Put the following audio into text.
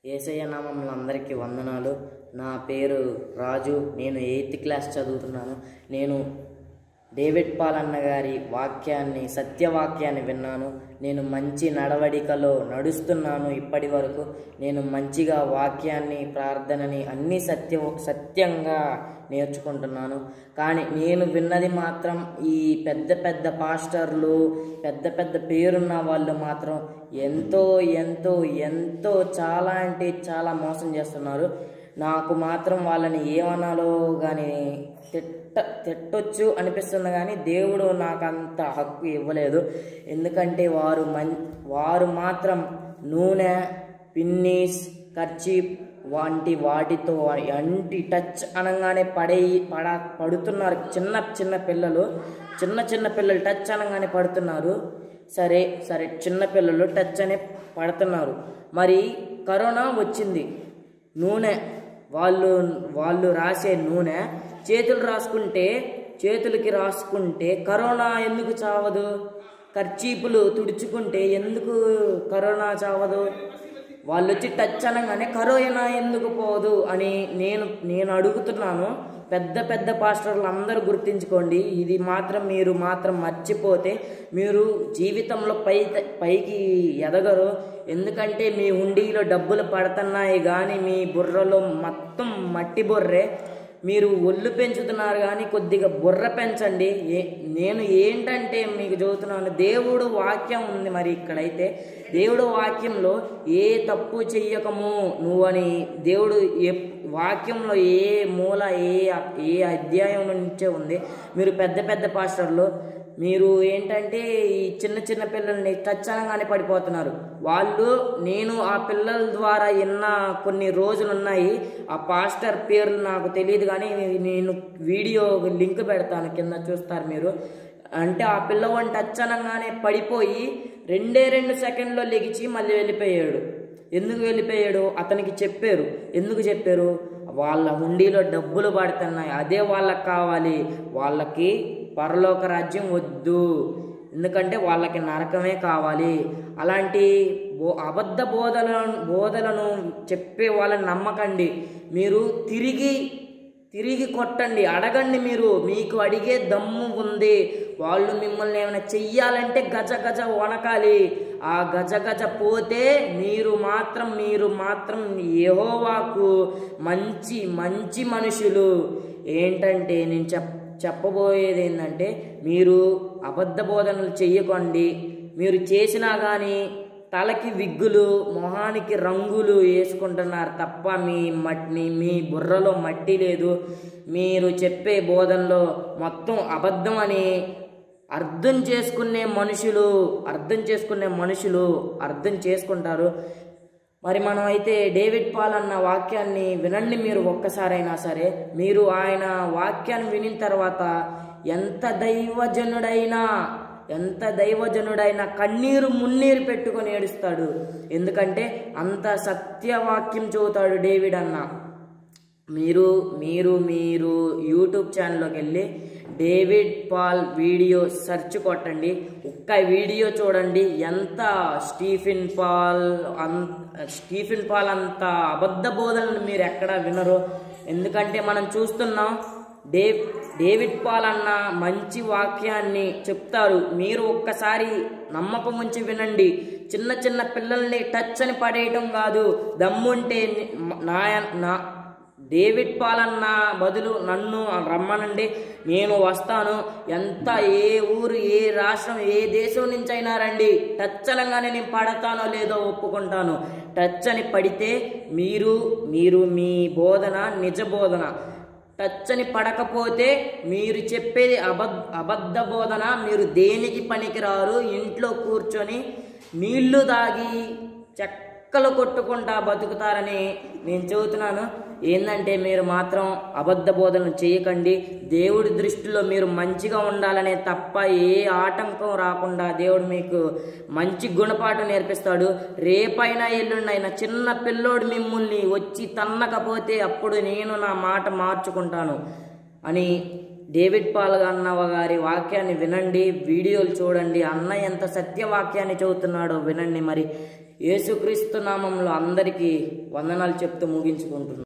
ఏసయ్య నామంలో అందరికీ వందనాలు నా పేరు రాజు నేను ఎయిత్ క్లాస్ చదువుతున్నాను నేను డేవిడ్ పాలన్న గారి వాక్యాన్ని సత్యవాక్యాన్ని విన్నాను నేను మంచి నడవడికలో నడుస్తున్నాను ఇప్పటి వరకు నేను మంచిగా వాక్యాన్ని ప్రార్థనని అన్నీ సత్య సత్యంగా నేర్చుకుంటున్నాను కానీ నేను విన్నది మాత్రం ఈ పెద్ద పెద్ద పాస్టర్లు పెద్ద పెద్ద పేరున్న వాళ్ళు మాత్రం ఎంతో ఎంతో ఎంతో చాలా అంటే చాలా మోసం చేస్తున్నారు నాకు మాత్రం వాళ్ళని ఏమనాలో కానీ తిట్ట తిట్టొచ్చు అనిపిస్తుంది కానీ దేవుడు నాకు అంత హక్కు ఇవ్వలేదు ఎందుకంటే వారు మన్ వారు మాత్రం నూనె పిన్నీస్ కర్చీప్ వంటి వాటితో అంటి టచ్ అనగానే పడే పడ పడుతున్నారు చిన్న చిన్న పిల్లలు చిన్న చిన్న పిల్లలు టచ్ అనగానే పడుతున్నారు సరే సరే చిన్న పిల్లలు టచ్ అనే పడుతున్నారు మరి కరోనా వచ్చింది నూనె వాళ్ళు వాళ్ళు రాసే నూనె చేతులు రాసుకుంటే చేతులకి రాసుకుంటే కరోనా ఎందుకు చావదు ఖర్చీపులు తుడుచుకుంటే ఎందుకు కరోనా చావదు వాళ్ళు వచ్చి టచ్ అనగానే కరోనా ఎందుకు పోదు అని నేను నేను అడుగుతున్నాను పెద్ద పెద్ద పాస్టర్లు అందరూ గుర్తించుకోండి ఇది మాత్రం మీరు మాత్రం మర్చిపోతే మీరు జీవితంలో పై పైకి ఎదగరు ఎందుకంటే మీ హుండీలో డబ్బులు పడుతున్నాయి కానీ మీ బుర్రలో మొత్తం మట్టి బుర్రే మీరు ఒళ్ళు పెంచుతున్నారు కానీ కొద్దిగా బుర్ర పెంచండి ఏ నేను ఏంటంటే మీకు చదువుతున్నాను దేవుడు వాక్యం ఉంది మరి ఇక్కడైతే దేవుడు వాక్యంలో ఏ తప్పు చెయ్యకము నువ్వని దేవుడు ఏ వాక్యంలో ఏ మూల ఏ ఏ అధ్యాయం నుంచే ఉంది మీరు పెద్ద పెద్ద పాస్టర్లు మీరు ఏంటంటే ఈ చిన్న చిన్న పిల్లల్ని టచ్ అనగానే పడిపోతున్నారు వాళ్ళు నేను ఆ పిల్లల ద్వారా విన్న కొన్ని రోజులు ఉన్నాయి ఆ పాస్టర్ పేర్లు నాకు తెలియదు కానీ నేను వీడియో లింక్ పెడతాను కింద చూస్తారు మీరు అంటే ఆ పిల్లవాడిని టచ్ అనగానే పడిపోయి రెండే రెండు సెకండ్లో లెగిచి మళ్ళీ వెళ్ళిపోయాడు ఎందుకు వెళ్ళిపోయాడు అతనికి చెప్పారు ఎందుకు చెప్పారు వాళ్ళ హుండీలో డబ్బులు పడుతున్నాయి అదే వాళ్ళకి కావాలి వాళ్ళకి పరలోక రాజ్యం వద్దు ఎందుకంటే వాళ్ళకి నరకమే కావాలి అలాంటి బో అబద్ధ బోధలను బోధలను చెప్పే వాళ్ళని నమ్మకండి మీరు తిరిగి తిరిగి కొట్టండి అడగండి మీరు మీకు అడిగే దమ్ము ఉంది వాళ్ళు మిమ్మల్ని ఏమైనా చెయ్యాలంటే గజ గజ వణకాలి ఆ గజ గజ పోతే మీరు మాత్రం మీరు మాత్రం యెహోవాకు మంచి మంచి మనుషులు ఏంటంటే నేను చెప్ చెప్పబోయేది ఏంటంటే మీరు అబద్ధ బోధనలు చెయ్యకండి మీరు చేసినా కానీ తలకి విగ్గులు మొహానికి రంగులు వేసుకుంటున్నారు తప్ప మీ మట్టి మీ బుర్రలో మట్టి లేదు మీరు చెప్పే బోధనలో మొత్తం అబద్ధం అని అర్థం చేసుకునే మనుషులు అర్థం చేసుకునే మనుషులు అర్థం చేసుకుంటారు మరి మనం అయితే డేవిడ్ పాల్ అన్న వాక్యాన్ని వినండి మీరు ఒక్కసారైనా సరే మీరు ఆయన వాక్యాన్ని వినిన తర్వాత ఎంత దైవజనుడైనా ఎంత దైవజనుడైనా కన్నీరు మున్నీరు పెట్టుకొని ఏడుస్తాడు ఎందుకంటే అంత సత్యవాక్యం చదువుతాడు డేవిడ్ అన్న మీరు మీరు మీరు యూట్యూబ్ ఛానల్లోకి వెళ్ళి డేవిడ్ పాల్ వీడియో సెర్చ్ కొట్టండి ఒక్క వీడియో చూడండి ఎంత స్టీఫెన్ పాల్ అన్ స్టీఫెన్ పాల్ అంత అబద్ధ బోధనలు మీరు ఎక్కడ వినరు ఎందుకంటే మనం చూస్తున్నాం డే డేవిడ్ పాల్ అన్న మంచి వాక్యాన్ని చెప్తారు మీరు ఒక్కసారి నమ్మకం ఉంచి వినండి చిన్న చిన్న పిల్లల్ని టచ్ అని పడేయటం కాదు దమ్ముంటే నా నా డేవిడ్ పాలన్న బదులు నన్ను రమ్మనండి నేను వస్తాను ఎంత ఏ ఊరు ఏ రాష్ట్రం ఏ దేశం నుంచి అయినా రండి టచ్ అనగానే నేను పడతానో లేదో ఒప్పుకుంటాను టచ్ అని పడితే మీరు మీరు మీ బోధన నిజ బోధన టచ్ అని పడకపోతే మీరు చెప్పేది అబద్ధ అబద్ధ బోధన మీరు దేనికి పనికిరారు ఇంట్లో కూర్చొని నీళ్లు తాగి చెక్కలు కొట్టుకుంటా బతుకుతారని నేను చెబుతున్నాను ఏంటంటే మీరు మాత్రం అబద్ధ బోధనలు చేయకండి దేవుడి దృష్టిలో మీరు మంచిగా ఉండాలనే తప్ప ఏ ఆటంకం రాకుండా దేవుడు మీకు మంచి గుణపాఠం నేర్పిస్తాడు రేపైనా ఎల్లుండైనా చిన్న పిల్లోడు మిమ్మల్ని వచ్చి తన్నకపోతే అప్పుడు నేను నా మాట మార్చుకుంటాను అని డేవిడ్ పాల్ అన్న గారి వాక్యాన్ని వినండి వీడియోలు చూడండి అన్న ఎంత సత్యవాక్యాన్ని చదువుతున్నాడో వినండి మరి యేసుక్రీస్తు నామంలో అందరికీ వందనాలు చెప్తూ ముగించుకుంటున్నాను